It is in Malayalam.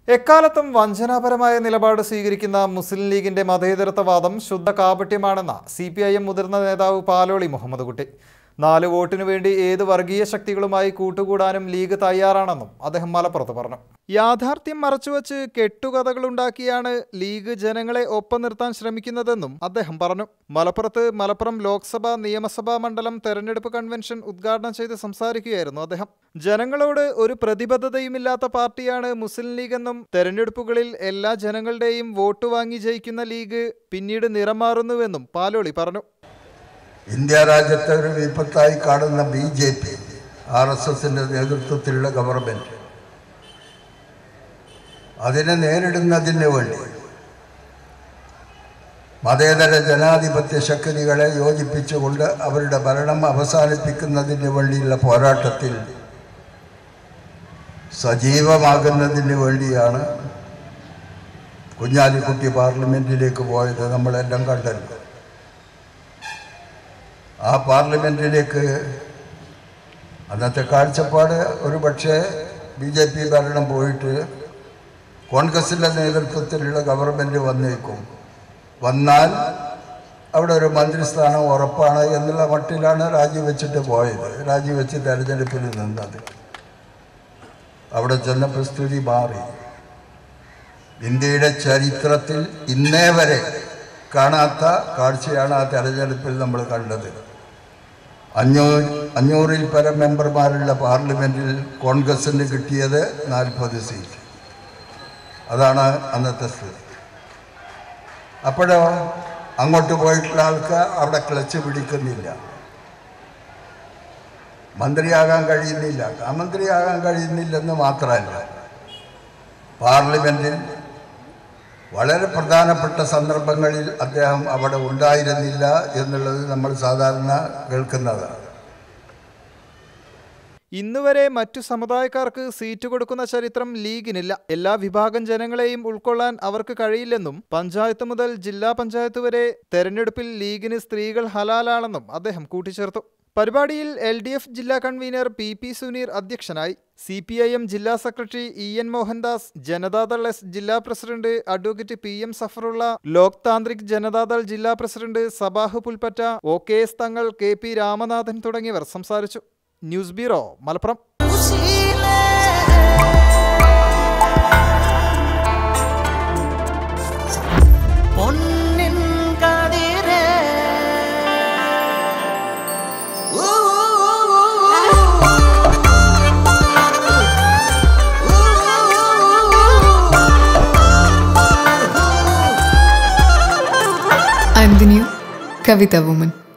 എക്കാലത്തും വഞ്ചനാപരമായ നിലപാട് സ്വീകരിക്കുന്ന മുസ്ലിം ലീഗിന്റെ മതേതരത്വവാദം ശുദ്ധ കാപട്യമാണെന്ന സി പി ഐ എം മുതിർന്ന നേതാവ് പാലോളി മുഹമ്മദ് കുട്ടി നാല് വോട്ടിനു വേണ്ടി ഏത് വർഗീയ ശക്തികളുമായി കൂട്ടുകൂടാനും ലീഗ് തയ്യാറാണെന്നും അദ്ദേഹം മലപ്പുറത്ത് പറഞ്ഞു യാഥാർത്ഥ്യം മറച്ചുവെച്ച് കെട്ടുകഥകളുണ്ടാക്കിയാണ് ലീഗ് ജനങ്ങളെ ഒപ്പം നിർത്താൻ ശ്രമിക്കുന്നതെന്നും അദ്ദേഹം പറഞ്ഞു മലപ്പുറത്ത് മലപ്പുറം ലോക്സഭാ നിയമസഭാ മണ്ഡലം തെരഞ്ഞെടുപ്പ് കൺവെൻഷൻ ഉദ്ഘാടനം ചെയ്ത് സംസാരിക്കുകയായിരുന്നു അദ്ദേഹം ജനങ്ങളോട് ഒരു പ്രതിബദ്ധതയുമില്ലാത്ത പാർട്ടിയാണ് മുസ്ലിം ലീഗ് എന്നും തെരഞ്ഞെടുപ്പുകളിൽ എല്ലാ ജനങ്ങളുടെയും വോട്ട് വാങ്ങി ജയിക്കുന്ന ലീഗ് പിന്നീട് നിറം മാറുന്നുവെന്നും പാലോളി പറഞ്ഞു ഇന്ത്യ രാജ്യത്തെ ഒരു വിപത്തായി കാണുന്ന B J P R S എസിൻ്റെ നേതൃത്വത്തിലുള്ള ഗവൺമെൻറ് അതിനെ നേരിടുന്നതിന് വേണ്ടി മതേതര ജനാധിപത്യ ശക്തികളെ യോജിപ്പിച്ചുകൊണ്ട് അവരുടെ ഭരണം അവസാനിപ്പിക്കുന്നതിന് വേണ്ടിയുള്ള പോരാട്ടത്തിൽ സജീവമാകുന്നതിന് വേണ്ടിയാണ് കുഞ്ഞാലിക്കുട്ടി പാർലമെൻറ്റിലേക്ക് പോയത് നമ്മളെല്ലാം കണ്ടല്ലോ ആ പാർലമെൻറ്റിലേക്ക് അന്നത്തെ കാഴ്ചപ്പാട് ഒരു പക്ഷേ ബി ജെ പി ഭരണം പോയിട്ട് കോൺഗ്രസിൻ്റെ നേതൃത്വത്തിലുള്ള ഗവൺമെൻറ് വന്നേക്കും വന്നാൽ അവിടെ ഒരു മന്ത്രിസ്ഥാനം ഉറപ്പാണ് എന്നുള്ള മട്ടിലാണ് രാജിവെച്ചിട്ട് പോയത് രാജിവെച്ച് തെരഞ്ഞെടുപ്പിൽ നിന്നത് അവിടെ ചെന്നപ്പോൾ സ്ഥിതി മാറി ഇന്ത്യയുടെ ചരിത്രത്തിൽ ഇന്നേ വരെ കാണാത്ത കാഴ്ചയാണ് ആ തെരഞ്ഞെടുപ്പിൽ നമ്മൾ കണ്ടത് അഞ്ഞൂറ് അഞ്ഞൂറിൽ പരം മെമ്പർമാരുള്ള പാർലമെൻറ്റിൽ കോൺഗ്രസിന് കിട്ടിയത് നാൽപ്പത് സീറ്റ് അതാണ് അന്നത്തെ സ്ഥിതി അപ്പോഴോ അങ്ങോട്ട് പോയിട്ടുള്ള ആൾക്ക് അവിടെ ക്ലച്ച് പിടിക്കുന്നില്ല മന്ത്രിയാകാൻ കഴിയുന്നില്ല ആ മന്ത്രിയാകാൻ കഴിയുന്നില്ലെന്ന് മാത്രമല്ല പാർലമെൻറ്റിൽ വളരെ പ്രധാനപ്പെട്ട സന്ദർഭങ്ങളിൽ അദ്ദേഹം അവിടെ ഉണ്ടായിരുന്നില്ല എന്നുള്ളത് നമ്മൾ സാധാരണ കേൾക്കുന്നതാണ് ഇന്നുവരെ മറ്റു സമുദായക്കാർക്ക് സീറ്റ് കൊടുക്കുന്ന ചരിത്രം ലീഗിനില്ല എല്ലാ വിഭാഗം ജനങ്ങളെയും ഉൾക്കൊള്ളാൻ അവർക്ക് കഴിയില്ലെന്നും പഞ്ചായത്ത് മുതൽ ജില്ലാ പഞ്ചായത്ത് വരെ തെരഞ്ഞെടുപ്പിൽ ലീഗിന് സ്ത്രീകൾ ഹലാലാണെന്നും അദ്ദേഹം കൂട്ടിച്ചേർത്തു പരിപാടിയിൽ എൽ ഡി എഫ് ജില്ലാ കൺവീനർ പി പി സുനീർ അധ്യക്ഷനായി സി പി ഐ എം ജില്ലാ secretary E N Mohandas Janata Dal S ജില്ലാ president advocate P M Safarulla Lok Tantrik Janata Dal ജില്ലാ president Sabah Pulpatta O K S Thangal K P Ramanathan തുടങ്ങിയവർ സംസാരിച്ചു ന്യൂസ് ബ്യൂറോ മലപ്പുറം പൊന്നിൻ കതിരേ ഊ, ഊ, ഊ, I'm the new Kavita woman.